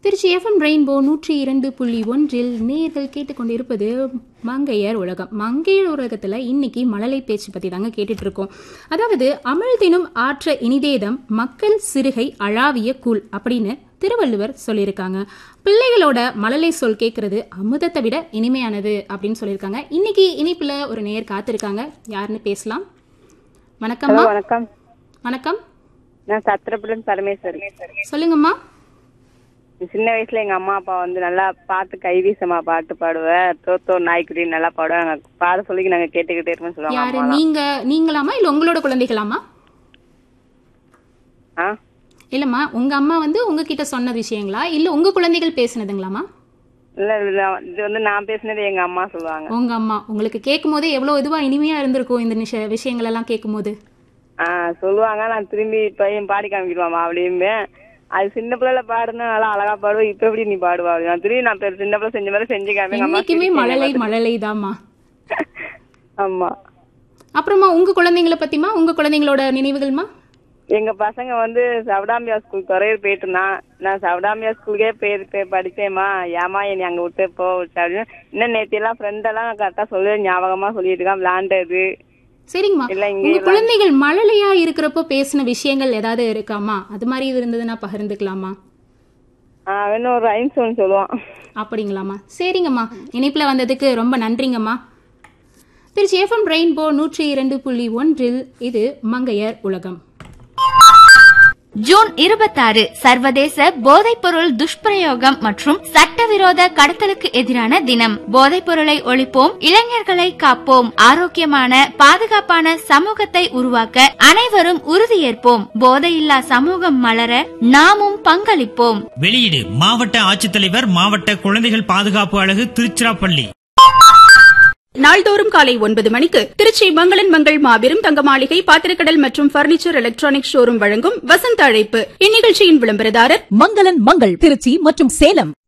Trichy FM rainbow நூற்றி இரண்டு புள்ளி ஒன்றில் நேர்கள் கேட்டுக்கொண்டிருப்பது மங்கையர் உலகம் மங்கையர் உலகத்தில் இன்னைக்கு மழலை பேச்சு பற்றி தாங்க கேட்டுட்டு இருக்கோம் அதாவது அமிழ்தினும் ஆற்ற இனிதேதம் மக்கள் சிறுகை அழாவிய கூழ் அப்படின்னு திருவள்ளுவர் சொல்லியிருக்காங்க பிள்ளைகளோட மழலை சொல் கேட்கறது அமுதத்தை விட இனிமையானது அப்படின்னு சொல்லியிருக்காங்க இன்னைக்கு இனிப்புல ஒரு நேர் காத்திருக்காங்க யாருன்னு பேசலாம் வணக்கம்மா ஹலோ வணக்கம் வணக்கம் நான் சத்திரப்புடன் பரமேஸ்வரி சொல்லுங்கம்மா சின்ன வயசுல எங்க அம்மா அப்பா வந்து நல்லா பாட்டு கைவீசமா பாட்டு பாடுவேன் தோத்தோ நாய்க்குட்டி நல்லா பாடுவாங்க பாட சொல்லி நாங்க கேட்டுக்கிட்டே இருப்போம் சொல்லுவாங்க யாரு அம்மாலாம். நீங்க நீங்களாமா இல்ல உங்களோட குழந்தைகளாமா ஆ இல்லம்மா உங்க அம்மா வந்து உங்ககிட்ட சொன்ன விஷயங்களா இல்ல உங்க குழந்தைகள் பேசுனதுங்களாமா இல்ல இல்ல, இது வந்து நான் பேசினது எங்க அம்மா சொல்லுவாங்க உங்க அம்மா உங்களுக்கு கேட்கும் போதே எவ்வளவு இதுவா இனிமையா இருந்திருக்கும் இந்த நிஷ- விஷயங்கள் எல்லாம் கேட்கும் போது ஆ சொல்லுவாங்க நான் திரும்பி பையன் பாடி காமிக்கிடுவாமா அப்படியுமே அது சின்ன பிள்ளைல பாடுனா நல்லா அழகா பாடுவோம் இப்ப எப்படி நீ பாடுவா அப்படி நான் திரும்பி நான் பெரு- சின்ன பிள்ளை செஞ்ச மாதிரி செஞ்சு காமி எங்க அம்மா என்னைக்குமே சிரிச்சு மழலை என்னை மழலை தாம்மா பார்த்து- ஆமா அப்புறமா உங்க குழந்தைங்கள பத்திமா உங்க குழந்தைங்களோட நினைவுகள்மா எங்க பசங்க வந்து சவடாம்பியா ஸ்கூல் துறையூர் போயிட்டு இருந்தான் நான் சவடாம்பியா ஸ்கூலுக்கே போய் போய் படிச்சேம்மா ஏமா என்னை அங்க விட்டு போ விட்டு அப்படின்னு இன்னும் நேத்தி எல்லாம் ஃப்ரெண்ட் எல்லாம் கரெக்டா சொல்லி ஞாபகமா சொல்லிட்டு இருக்கான் விளையாண்டது சரிங்கம்மா இல்ல, இங்க உங்க எல்லாம் குழந்தைகள் மழலையா இருக்கிறப்போ பேசின விஷயங்கள் ஏதாவது இருக்காமா அது மாதிரி இருந்ததுன்னா பகிர்ந்துக்கலாமா ஆஹ் இன்னும் ஒரு ரைம்ஸ் ஒன்று சொல்லுவான் அப்படிங்களாம்மா சரிங்கம்மா இணைப்பில் வந்ததுக்கு ரொம்ப நன்றிங்கம்மா திருச்சி எஃப்எம் ரெயின்போ நூற்றி இரண்டு புள்ளி ஒன்றில் இது மங்கையர் உலகம் ஜூன் இருபத்தாறு சர்வதேச போதைப்பொருள் துஷ்பிரயோகம் மற்றும் சட்டவிரோத கடத்தலுக்கு எதிரான தினம் போதைப் பொருளை ஒழிப்போம் இளைஞர்களை காப்போம் ஆரோக்கியமான பாதுகாப்பான சமூகத்தை உருவாக்க அனைவரும் உறுதியேற்போம் போதையில்லா சமூகம் மலர நாமும் பங்களிப்போம் வெளியீடு மாவட்ட ஆட்சித்தலைவர் மாவட்ட குழந்தைகள் பாதுகாப்பு அழகு திருச்சிராப்பள்ளி நாள்தோறும் காலை ஒன்பது மணிக்கு திருச்சி மங்களன் மங்கள் மாபெரும் தங்க மாளிகை பாத்திரக்கடல் மற்றும் பர்னிச்சர் எலக்ட்ரானிக் ஷோரூம் வழங்கும் வசந்த அழைப்பு இந்நிகழ்ச்சியின் விளம்பரதாரர் மங்களன் மங்கள் திருச்சி மற்றும் சேலம்